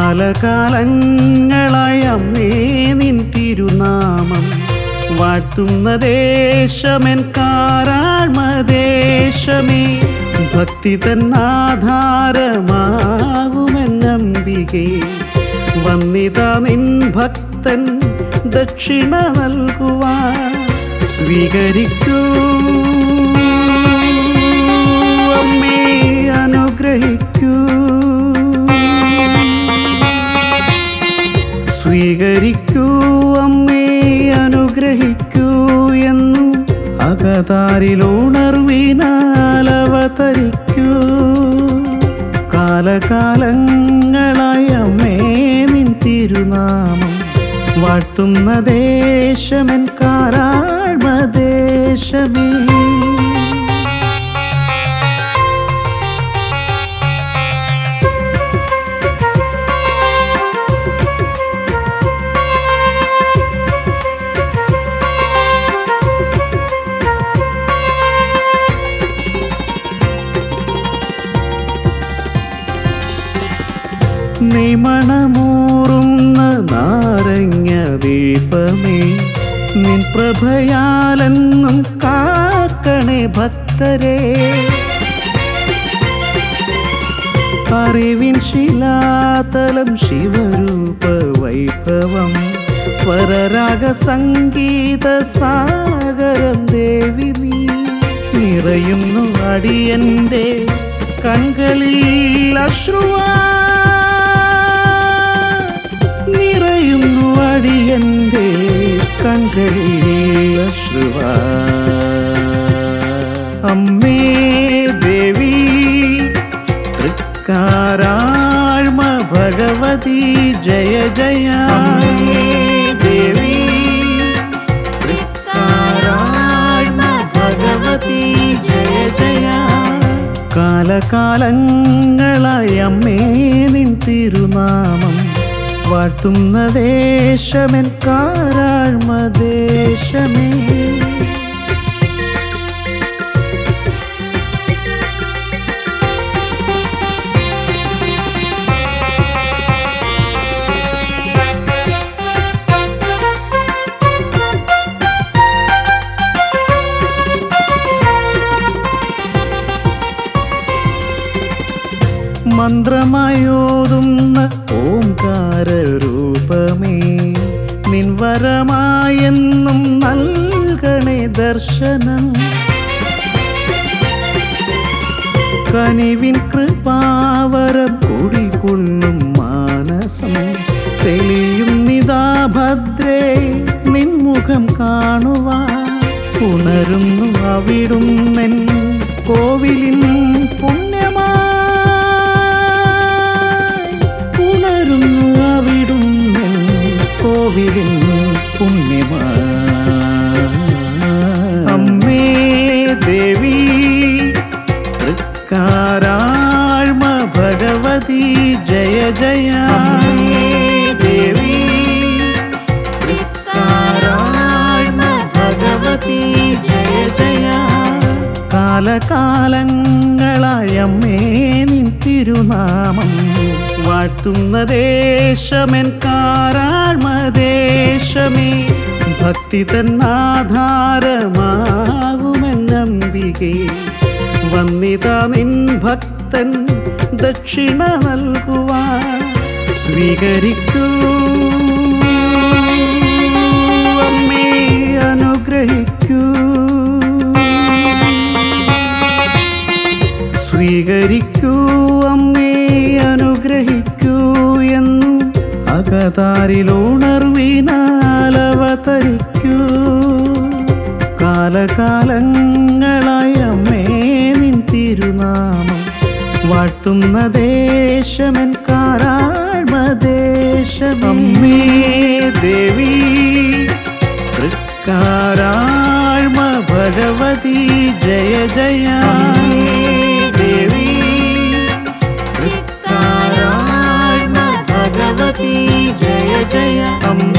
കാലകാലങ്ങളായ അമ്മേ നിൻ തിരുനാമം വാഴ്ത്തുന്ന ദേശമെൻ കാരാഴ്മദേശമേ ഭക്തി തന്നാധാരമാകുമെന്നമ്പികേ വന്നിതാ നിൻ ഭക്തൻ ദക്ഷിണ നൽകുവാൻ സ്വീകരിക്കൂ അമ്മേ അനുഗ്രഹിക്കൂ സ്വീകരിക്കൂ അമ്മേ അനുഗ്രഹിക്കൂ എന്നു അകതാരിലുണർവിനാൽ അവതരിക്കൂ കാലകാലങ്ങളായ അമ്മേ നിൻ തിരുനാമം വാഴ്ത്തുന്ന ദേശമെൻ കാരാഴ്മദേശമേ നിമണമൂറുന്ന നാരങ്ങ ദീപമേ നിൻ പ്രഭയാലെന്നും കാക്കണേ ഭക്തരെ അറിവിൻ ശിലാതലം ശിവരൂപ വൈഭവം സ്വരരാഗ സംഗീത സാഗരം ദേവി നീ നിറയുന്നു അടിയന്റെ കൺകളിൽ അശ്രുവാ നിറയുന്നു അടിയന്റെ കൺകളിൽ അശ്രുവാ അമ്മേ ദേവി തൃക്കാരാഴ്മ ഭഗവതി ജയ ജയ അമ്മേ ദേവി തൃക്കാരാഴ്മ ഭഗവതി ജയ ജയ കാലകാലങ്ങളായി അമ്മേ നിൻ തിരുനാമം വാഴ്ത്തുന്ന ദേശമെൻ കാരാഴ്മ ദേശമേ മന്ത്രമായോതുന്ന ഓംകാര രൂപമേ നിൻവരമായെന്നും നൽകണേ ദർശനം കനിവിൻ കൃപാവരം കുടികൊള്ളും മാനസം തെളിയും നിതാ ഭദ്രേ നിൻമുഖം കാണുവാൻ ഉണരുന്നു അവിടുന്നെൻ കോവിലിൻ പുണ്യമായി ഉണരുന്നു അവിടുന്നെൻ കോവിലിൻ പുണ്യമായി അമ്മേ ദേവി തൃക്കാരാഴ്മ ഭഗവതി ജയ ജയ അമ്മേ ദേവി തൃക്കാരാഴ്മ ഭഗവതി ജയ ജയ കാലകാലങ്ങളായ അമ്മേ നിൻ തിരുനാമം വാഴ്ത്തുന്ന ദേശമെൻ കാരാഴ്മദേശമേ ഭക്തി തന്നാധാരമാകുമെന്നമ്പികേ വന്നിതാ നിൻ ഭക്തൻ ദക്ഷിണ നൽകുവാൻ സ്വീകരിക്കൂ അമ്മേ അനുഗ്രഹിക്കൂ സ്വീകരിക്കൂ അമ്മേ അനുഗ്രഹിക്കൂ എന്നു അകതാരിലുണർവിനാൽ അവതരിക്കൂ കാലകാലങ്ങളായ അമ്മേ നിൻ തിരുനാമം വാഴ്ത്തുന്ന ദേശമെൻ കാരാഴ്മദേശമേ ദേവി തൃക്കാരാഴ്മ ഭഗവതി ജയ ജയ ദേവി തൃക്കാരാഴ്മ ഭഗവതി ജയ ജയ അമ്മ